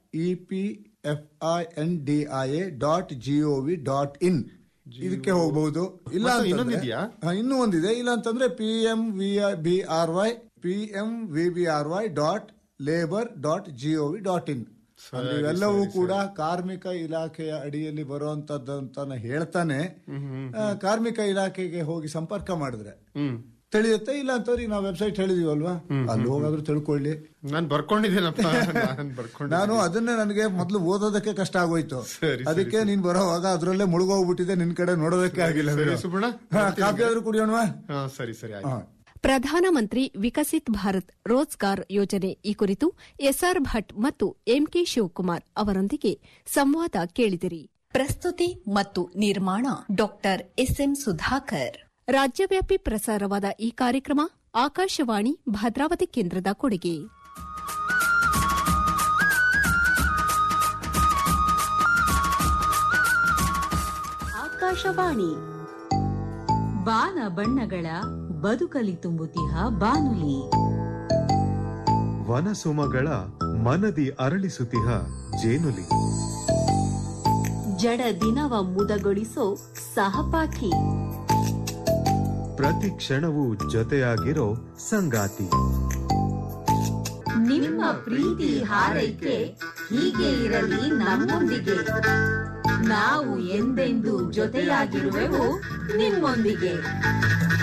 E P F I N D I A dot G O V dot in ಇದಕ್ಕೆ ಹೋಗಬಹುದು ಇಲ್ಲ ಮತ್ತೆ ಅಂತಂದ್ರೆ- ಇನ್ನೊಂದಿದ್ಯಾ? ಹಾ, ಇನ್ನೂ ಒಂದಿದೆ ಇಲ್ಲ ಅಂತಂದ್ರೆ P M V B R Y P M V B R Y dot labour dot G O V dot in ಸರಿ, ಇವೆಲ್ಲವೂ ಸರಿ, ಕೂಡ ಕಾರ್ಮಿಕ ಇಲಾಖೆಯ ಅಡಿಯಲ್ಲಿ ಬರುವಂತದ್ದು ಅಂತಾನೆ ಹೇಳ್ತಾನೆ ಆ, ಕಾರ್ಮಿಕ ಇಲಾಖೆಗೆ ಹೋಗಿ ಸಂಪರ್ಕ ಮಾಡಿದ್ರೆ ಹ್ಮ್ ತಿಳಿಯುತ್ತೆ ಇಲ್ಲ ಅಂತಂದ್ರೆ ಈಗ ನಾವು ವೆಬ್ಸೈಟ್ ಹೇಳಿದೀವಲ್ವಾ ಅಲ್ಲಿ ಹೋಗಾದ್ರೂ ತಿಳ್ಕೊಳ್ಳಿ ನಾನ್ ಬರ್ಕೊಂಡಿದ್ದೀನಪ್ಪ ನಾನ್ ಬರ್ಕೊಂಡಿದ್ದೀನಿ ನಾನು ಅದನ್ನೇ ನನಗೆ ಮೊದಲು ಓದೋದಕ್ಕೆ ಕಷ್ಟ ಆಗೋಯ್ತು ಸರಿ, ಅದಕ್ಕೆ ನೀನ್ ಬರೋವಾಗ ಅದ್ರಲ್ಲೇ ಮುಳುಗೋಗ್ಬಿಟ್ಟಿದೆ ನಿನ್ ಕಡೆ ನೋಡೋದಕ್ಕೆ ಆಗಿಲ್ಲ ಸರಿ, ಬಿಡು. ಸುಬ್ಬಣ್ಣ, ಹಾ, ಕಾಫಿ ಆದ್ರೂ ಕುಡಿಯೋಣವಾ ಹಾ ಸರಿ ಸರಿ ಆಯ್ತು ಹಾ. ಪ್ರಧಾನಮಂತ್ರಿ ವಿಕಸಿತ್ ಭಾರತ್ ರೋಜ್ಗಾರ್ ಯೋಜನೆ ಈ ಕುರಿತು ಎಸ್ಆರ್ ಭಟ್ ಮತ್ತು ಎಂಕೆ ಶಿವಕುಮಾರ್ ಅವರೊಂದಿಗೆ ಸಂವಾದ ಕೇಳಿದಿರಿ ಪ್ರಸ್ತುತಿ ಮತ್ತು ನಿರ್ಮಾಣ ಡಾಕ್ಟರ್ ಎಸ್ಎಂ ಸುಧಾಕರ್ ರಾಜ್ಯವ್ಯಾಪಿ ಪ್ರಸಾರವಾದ ಈ ಕಾರ್ಯಕ್ರಮ ಆಕಾಶವಾಣಿ ಭದ್ರಾವತಿ ಕೇಂದ್ರದ ಕೊಡುಗೆ ಆಕಾಶವಾಣಿ ಬಾನ ಬಣ್ಣಗಳ ಬದುಕಲಿ ತುಂಬುತಿಹ ಬಾನುಲಿ ವನಸುಮಗಳ ಮನದಿ ಅರಳಿಸುತಿಹ ಜೇನುಲಿ ಜಡ ದಿನವ ಮುದಗೊಳಿಸೋ ಸಹಪಾಠಿ ಪ್ರತಿ ಕ್ಷಣವೂ ಜೊತೆಯಾಗಿರೋ ಸಂಗಾತಿ ನಿಮ್ಮ ಪ್ರೀತಿ ಹಾರೈಕೆ ಹೀಗೆ ಇರಲಿ ನಮ್ಮೊಂದಿಗೆ ನಾವು ಎಂದೆಂದೂ ಜೊತೆಯಾಗಿರುವೆವು ನಿಮ್ಮೊಂದಿಗೆ